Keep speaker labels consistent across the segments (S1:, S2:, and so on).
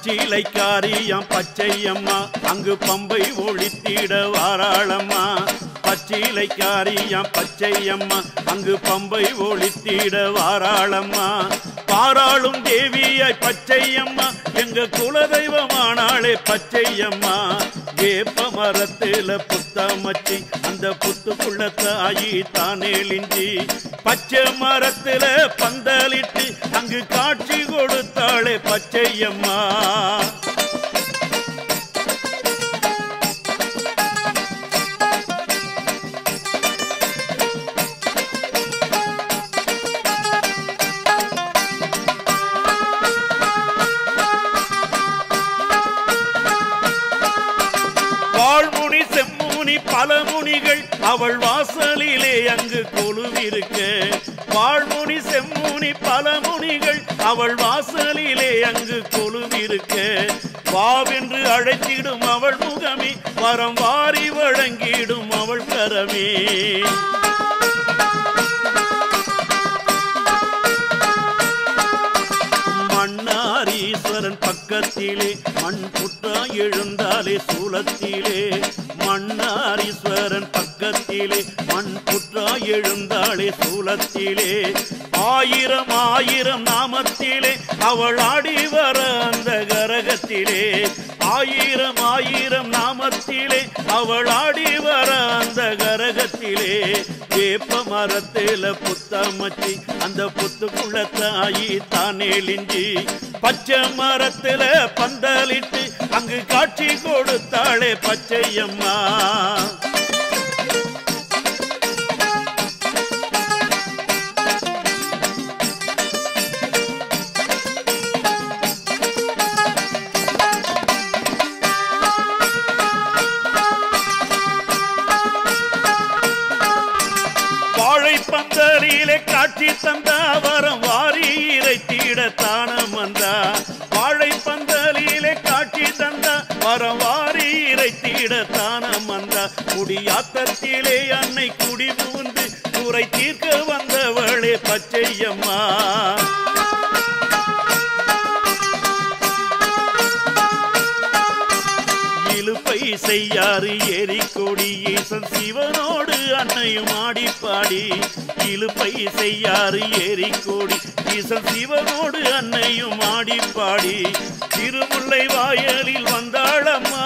S1: பச்சிலைக்காரியாம் பச்சையம்மா அங்கு பம்பை ஒழித்திட வாராளம்மா பச்சிலைக்காரியாம் பச்சையம்மா அங்கு பம்பை ஒழித்திட வாராளம்மா பாராளும் தேவியாய் பச்சையம்மா எங்க குலதெய்வமானாளே பச்சையம்மா வேப்ப மரத்துல புத்தமச்சி அந்த புத்துக்குள்ள தாயி தானேலிஞ்சி பச்சை மரத்துல பந்தலிட்டு அங்கு காட்சி கொடுத்தாளே பச்சையம்மா வாழ்முனி செம்முனி பல முனிகள் அவள் வாசலிலே அங்கு கொலுவிருக்க வாழ்முனி செம்முனி பல முனிகள் அவள் வாசலிலே அங்கு கொலுவிருக்க வாவென்று அழைத்திடும் அவள் முகமே வரம் வாரி வழங்கிடும் அவள் கரமே மன்னாரீஸ்வரன் பக்கத்திலே மண் புற்றா எழுந்தாலே சூலத்திலே மன்னாரீஸ்வரன் பக்கத்திலே மண் புற்றா எழுந்தாலே சூலத்திலே ஆயிரம் ஆயிரம் நாமத்திலே அவள் ஆடி வர அந்த கரகத்திலே ஆயிரம் ஆயிரம் நாமத்திலே அவள் ஆடி வர அந்த கரகத்திலே வேப்ப மரத்தில புத்தமச்சி அந்த புத்துக்குள்ள தாயி தானேலிஞ்சி பச்சை மரத்துல பந்தலிட்டு அங்கு காட்சி கொடுத்தாளே பச்சையம்மா வாழைப்பந்தலிலே காட்சி தந்த வரம் வாரி இறைத்திட தானம் வந்தா வாழைப்பந்தலிலே காட்சி தந்த வரம் வாரி இறைத்திட தானம் வந்தா குடியாத்தத்திலே அன்னை குடி புகுந்து குறை தீர்க்க வந்தவளே பச்சையம்மா இழுப்பை செய்யாறு ஏறி கொடி ஈசன் சிவனோடு அன்னையும் ஆடி பாடி இழுப்பை செய்யாறு ஏறி கொடி ஈசன் சிவனோடு அன்னையும் ஆடி பாடி திருமுல்லை வாயலில் வந்தாளம்மா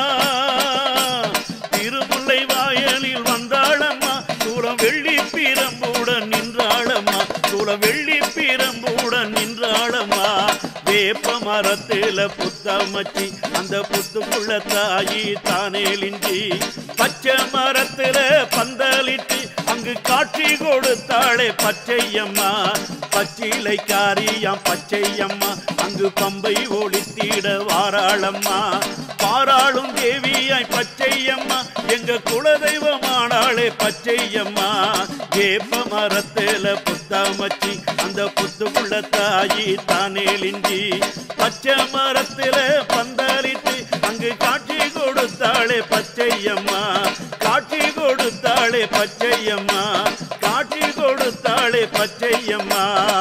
S1: திருமுல்லை வாயலில் வந்தாளம்மா தூரம் வெள்ளி பிரம்புடன் நின்றாளம்மா தூரம் வெள்ளி பிரம்புடன் நின்றாளம்மா வேப்ப மரத்துல புத்தமச்சி அந்த புத்துக்குள்ள தாயி தானேலிஞ்சி பச்சை மரத்துல பந்தலிட்டு அங்கு காட்சி கொடுத்தாளே பச்சையம்மா பச்சிலைக்காரியாம் பச்சையம்மா அங்கு பம்பை ஒழித்திட வாராளம்மா பாராளும் தேவியாய் பச்சையம்மா எங்க குலதெய்வமானாளே பச்சையம்மா வேப்ப மரத்துல புத்தமச்சி அந்த புத்துக்குள்ள தாயி தானேலிஞ்சி பச்சை மரத்துல பந்தலிட்டு அங்கு காட்சி கொடுத்தாளே பச்சையம்மா காட்சி கொடுத்தாளே பச்சையம்மா காட்சி கொடுத்தாளே பச்சையம்மா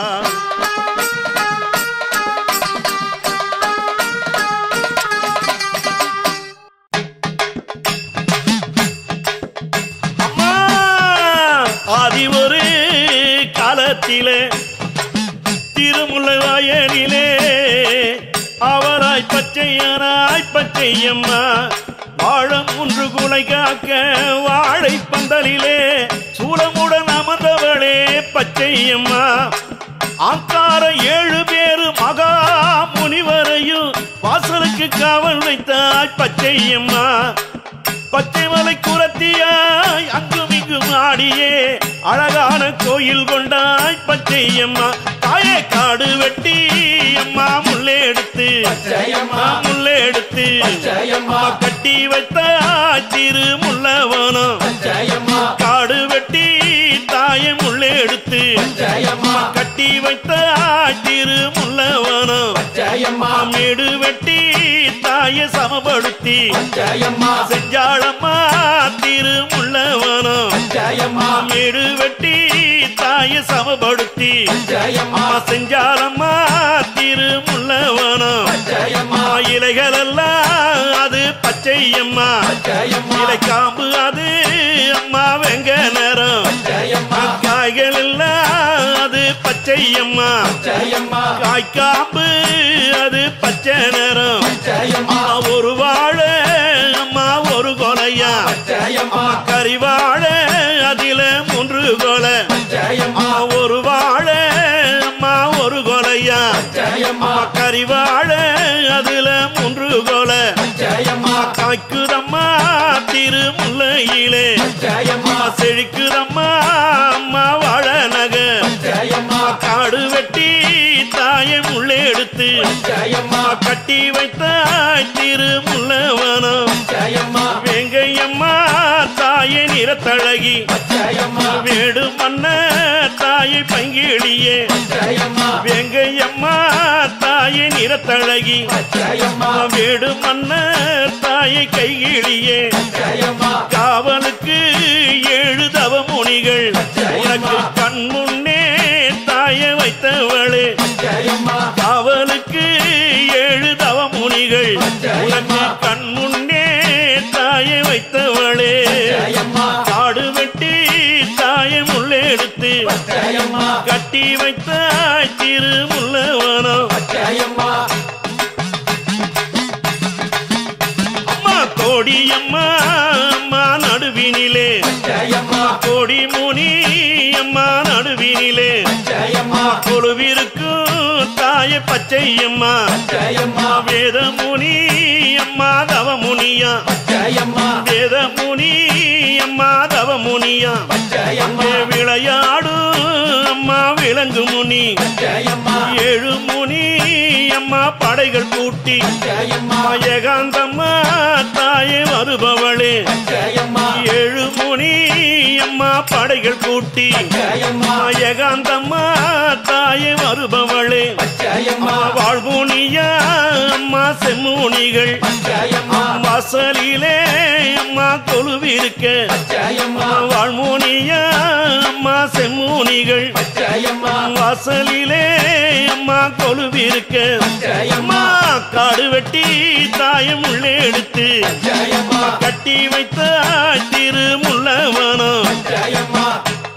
S1: அம்மா ஆதி ஒரு காலத்திலே திருமுல்லை வயலிலே அவராய் பச்சையராய் பச்சையம்மா வாழம் ஒன்று குலை காக்க வாழை பந்தலிலே சூலமுடன் அமர்ந்தவளே பச்சையம்மா ஆங்கார ஏழு பேரு மகா முனிவரையும் வாசலுக்கு காவல் வைத்தாய் பச்சையம்மா பச்சைமலை குரத்தியாய் அங்கும் இங்கும் ஆடியே அழகான கோயில் கொண்டாய் பச்சையம்மா தாயே காடு வெட்டி அம்மா முள்ளே எடுத்து
S2: பச்சையம்மா.
S1: முள்ளே எடுத்து
S2: பச்சையம்மா.
S1: அம்மா கட்டி வைத்த திரு முள்ளவனம்
S2: பச்சையம்மா
S1: காடு வெட்டி தா தாயம் உள்ளே எடுத்து
S2: ஜெயம்மா
S1: கட்டி வைத்த திரு முல்லவனம்
S2: ஜெயம்மா
S1: மேடு வெட்டி தாயை சமப்படுத்தி
S2: ஜெயம்மா
S1: செஞ்சாளம்மா திரு முல்லவனம்
S2: ஜெயம்மா
S1: மேடு வெட்டி தாயை சமப்படுத்தி
S2: ஜெயம்மா
S1: செஞ்சாலம்மா திரு முல்லவனம்
S2: ஜெயம்மா
S1: இலைகள் எல்லாம் அது பச்சையம்மா
S2: ஜெயம்மா
S1: இலை காம்பு அது அம்மா வெங்க நேரம்
S2: ஜெயம்மா
S1: காய்கள் எல்லாம் அது பச்சையம்மா
S2: ஜெயம்மா
S1: காய்காம்பு அது பச்சை நேரம்
S2: ஜெயம்மா
S1: ஒரு வாழை அம்மா ஒரு கொலையா
S2: ஜெயம்மா
S1: கறிவாழை அதில மூன்று கொலை
S2: ஜெயம்மா
S1: ஒரு வாழை அம்மா ஒரு கொலையா
S2: ஜெயம்மா
S1: கறிவாழை அதுல மூன்று கொலை
S2: ஜெயம்மா
S1: காய்க்குதம்மா திரு முல்லையிலே
S2: ஜெயம்மா
S1: செழிக்குதம்மா அம்மா வாழ நக
S2: ஜெயம்மா
S1: காடு வெட்டி தாயை முள்ளே எடுத்து
S2: ஜெயம்மா
S1: கட்டி வைத்தாய் திரு முல்லவனம்
S2: ஜெயம்மா
S1: வேங்கையம்மா தாயை நிறத்தழகி
S2: ஜெயம்மா
S1: வேடு மன்ன தாயை பங்கிழியே
S2: ஜெயம்மா
S1: வேங்கையம்மா தாயை நிறத்தழகி
S2: ஜெயம்மா
S1: வேடு மன்ன தாயை கைகிழியே
S2: ஜெயம்மா
S1: காவலுக்கு ஏழு தவமுனிகள் உனக்கு கண் முன்னே தாயை வைத்தவளே
S2: ஜெயம்மா
S1: காவலுக்கு ஏழு தவமுனிகள் உனக்கு கண் முன்னே தாயை வைத்தவளே
S2: ஜெயம்மா
S1: காடு வெட்டி தாயை முள்ளே எடுத்து
S2: ஜெயம்மா
S1: கட்டி வைத்தாய் திரு முல்லவனம்
S2: ஜெயம்மா
S1: அம்மா கோடியம்மா அம்மா நடுவினிலே
S2: ஜெயம்மா
S1: கோடி முனி அம்மா நடுவினிலே
S2: ஜெயம்மா
S1: கொழுவிருக்கும் தாய பச்சையம்மா
S2: ஜெயம்மா
S1: வேத முனி அம்மா தவமுனியா
S2: ஜெயம்மா
S1: வேத முனி அம்மா தவமுனியா
S2: ஜெயம்மா
S1: அங்கே விளையாடும் அம்மா விலங்கு முனி
S2: ஜெயம்மா
S1: ஏழு முனி அம்மா படைகள் கூட்டி
S2: ஜெயம்மா
S1: ஏகாந்தம்மா தாயே வருபவளே
S2: ஜெயம்மா
S1: ஏழு முனி அம்மா படைகள் கூட்டி
S2: ஜெயம்மா
S1: ஏகாந்தம்மா தாயே வருபவளே
S2: ஜெயம்மா
S1: வாழ்முனியா அம்மா செம்முனிகள்
S2: ஜெயம்மா
S1: வாசலிலே அம்மா கொலுவிருக்க
S2: ஜெயம்மா
S1: வாழ்முனியா அம்மா செம்முனிகள்
S2: ஜெயம்மா
S1: வாசலிலே அம்மா கொலுவிருக்க
S2: ஜெயம்மா
S1: அம்மா காடு வெட்டி தாயம் உள்ளே எடுத்து
S2: ஜெயம்மா
S1: கட்டி வைத்த திரு முல்லவனம்
S2: ஜெயம்மா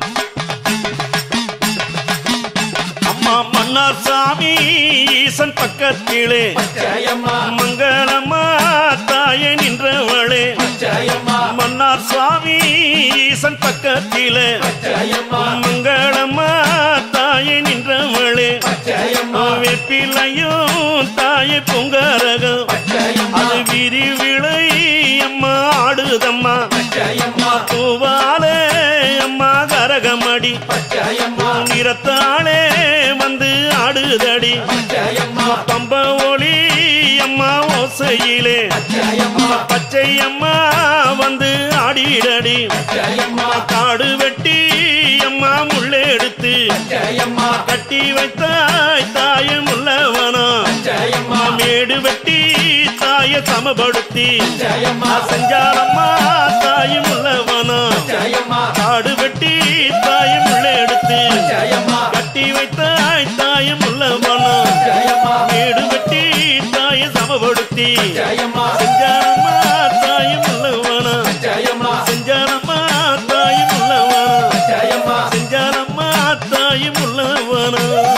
S1: அம்மா மன்னார் சாமி ஈசன் பக்கத்திலே
S2: ஜெயம்மா
S1: மங்களம்மா தாயே நின்றவளே
S2: ஜெயம்மா
S1: மன்னார் சுவாமி ஈசன் பக்கத்திலே
S2: ஜெயம்மா
S1: மங்களம்மா தாயே நின்றவளே
S2: ஜெயம்மா
S1: வெப்பிலையும் தாயே பொங்கரகம்
S2: ஜெயம்மா
S1: அது விரி விளை அம்மா ஆடுதம்மா
S2: ஜெயம்மா
S1: பூவாலே அம்மா கரகமடி
S2: ஜெயம்மா
S1: நிறத்தாளே வந்து ஆடுதடி
S2: ஜெயம்மா
S1: பம்ப ஒளி அம்மா ஓசையிலே
S2: ஜெயம்மா
S1: பச்சை அம்மா வந்து ஆடிடடி
S2: ஜெயம்மா
S1: காடு வெட்டி அம்மா முள்ளே எடுத்து
S2: ஜெயம்மா
S1: கட்டி வைத்தாய் தாய முல்லவனம்
S2: ஜெயம்மா
S1: மேடு வெட்டி தாய சமப்படுத்தி
S2: ஜெயம்மா
S1: செஞ்சாலம்மா தாய முல்லவனம்
S2: ஜெயம்மா
S1: காடு வெட்டி தாய முள்ளே எடுத்து
S2: ஜெயம்மா
S1: கட்டி வைத்தாய் தாய முல்லவனம்
S2: ஜெயம்மா
S1: மேடு வெட்டி தாய சமப்படுத்தி
S2: ஜெயம்மா
S1: செஞ்சாலம்மா தாய முல்லவனம்
S2: ஜெயம்மா
S1: செஞ்சாலம்மா தாய முல்லவனம்
S2: ஜெயம்மா
S1: செஞ்சாலம்மா தாய் முள்ளவனம்